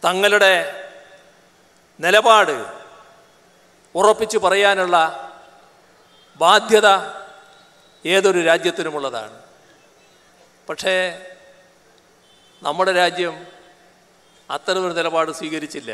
തങ്ങളുടെ നിലപാട് ഉറപ്പിച്ചു പറയാനുള്ള ബാധ്യത ഏതൊരു രാജ്യത്തിനുമുള്ളതാണ് പക്ഷേ നമ്മുടെ രാജ്യം അത്തരമൊരു നിലപാട് സ്വീകരിച്ചില്ല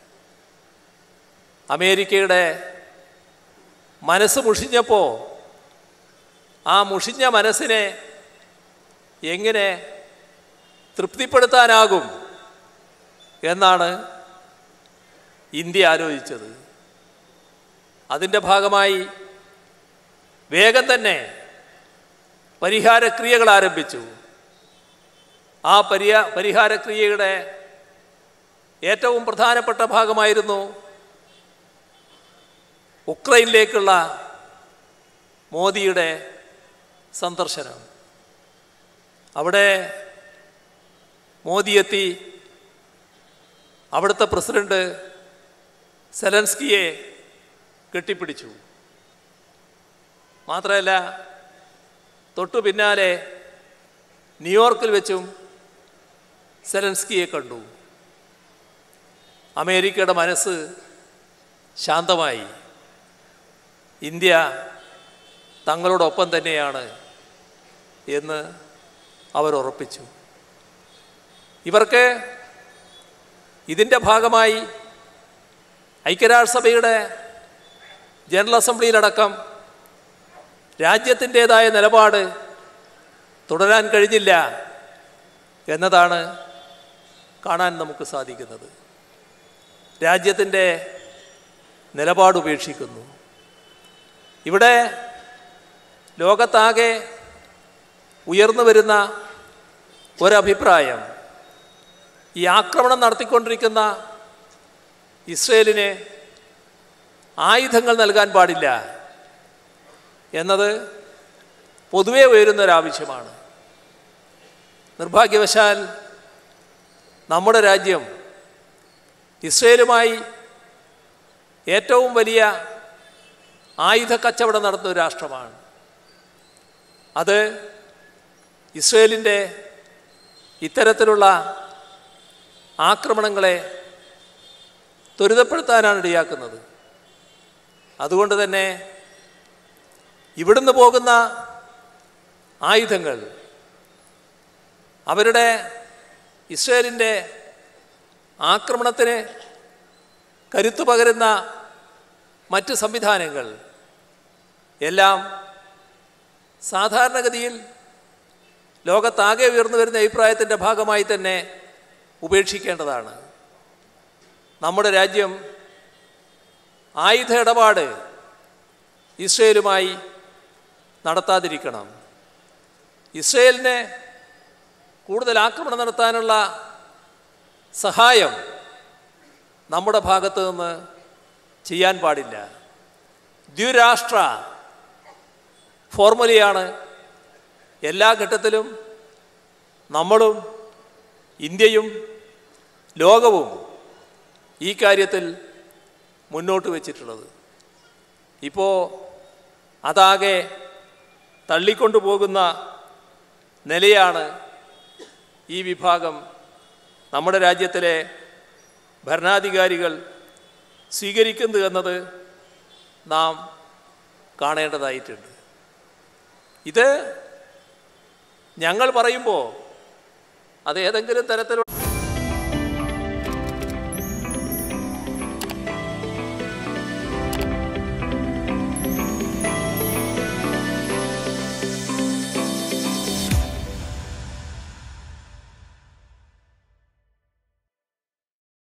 അമേരിക്കയുടെ മനസ്സ് മുഷിഞ്ഞപ്പോൾ ആ മുഷിഞ്ഞ മനസ്സിനെ എങ്ങനെ തൃപ്തിപ്പെടുത്താനാകും എന്നാണ് ഇന്ത്യ ആലോചിച്ചത് അതിൻ്റെ ഭാഗമായി വേഗം തന്നെ പരിഹാരക്രിയകൾ ആരംഭിച്ചു ആ പരിഹാ പരിഹാരക്രിയയുടെ ഏറ്റവും പ്രധാനപ്പെട്ട ഭാഗമായിരുന്നു ഉക്രൈനിലേക്കുള്ള മോദിയുടെ സന്ദർശനം അവിടെ മോദി എത്തി അവിടുത്തെ പ്രസിഡന്റ് സെലൻസ്കിയെ കെട്ടിപ്പിടിച്ചു മാത്രമല്ല തൊട്ടു പിന്നാലെ ന്യൂയോർക്കിൽ വെച്ചും സെലൻസ്കിയെ കണ്ടു അമേരിക്കയുടെ മനസ്സ് ശാന്തമായി ഇന്ത്യ തങ്ങളോടൊപ്പം തന്നെയാണ് എന്ന് അവർ ഉറപ്പിച്ചു ഇവർക്ക് ഇതിൻ്റെ ഭാഗമായി ഐക്യരാഷ്ട്രസഭയുടെ ജനറൽ അസംബ്ലിയിലടക്കം രാജ്യത്തിൻ്റേതായ നിലപാട് തുടരാൻ കഴിഞ്ഞില്ല എന്നതാണ് കാണാൻ നമുക്ക് സാധിക്കുന്നത് രാജ്യത്തിൻ്റെ നിലപാട് ഉപേക്ഷിക്കുന്നു ഇവിടെ ലോകത്താകെ ഉയർന്നു വരുന്ന ഒരഭിപ്രായം ഈ ആക്രമണം നടത്തിക്കൊണ്ടിരിക്കുന്ന ഇസ്രയേലിന് ആയുധങ്ങൾ നൽകാൻ പാടില്ല എന്നത് പൊതുവെ ഉയരുന്നൊരാവശ്യമാണ് നിർഭാഗ്യവശാൽ നമ്മുടെ രാജ്യം ഇസ്രയേലുമായി ഏറ്റവും വലിയ ആയുധ കച്ചവടം നടത്തുന്ന ഒരു രാഷ്ട്രമാണ് അത് ഇസ്രയേലിൻ്റെ ഇത്തരത്തിലുള്ള ആക്രമണങ്ങളെ ത്വരിതപ്പെടുത്താനാണ് ഇടയാക്കുന്നത് അതുകൊണ്ട് തന്നെ ഇവിടുന്ന് പോകുന്ന ആയുധങ്ങൾ അവരുടെ ഇസ്രയേലിൻ്റെ ആക്രമണത്തിന് കരുത്തു പകരുന്ന മറ്റ് സംവിധാനങ്ങൾ എല്ലാം സാധാരണഗതിയിൽ ലോകത്താകെ ഉയർന്നു വരുന്ന അഭിപ്രായത്തിൻ്റെ ഭാഗമായി തന്നെ ഉപേക്ഷിക്കേണ്ടതാണ് നമ്മുടെ രാജ്യം ആയുധ ഇടപാട് ഇസ്രയേലുമായി നടത്താതിരിക്കണം ഇസ്രയേലിന് കൂടുതൽ ആക്രമണം നടത്താനുള്ള സഹായം നമ്മുടെ ഭാഗത്ത് നിന്ന് ചെയ്യാൻ പാടില്ല ദ്വിരാഷ്ട്ര ഫോർമുലയാണ് എല്ലാ ഘട്ടത്തിലും നമ്മളും ഇന്ത്യയും ലോകവും ഈ കാര്യത്തിൽ മുന്നോട്ട് വച്ചിട്ടുള്ളത് ഇപ്പോൾ അതാകെ തള്ളിക്കൊണ്ടു പോകുന്ന നിലയാണ് ഈ വിഭാഗം നമ്മുടെ രാജ്യത്തിലെ ഭരണാധികാരികൾ സ്വീകരിക്കുന്നത് എന്നത് നാം കാണേണ്ടതായിട്ടുണ്ട് ഇത് ഞങ്ങൾ പറയുമ്പോൾ അത് ഏതെങ്കിലും തരത്തിലുള്ള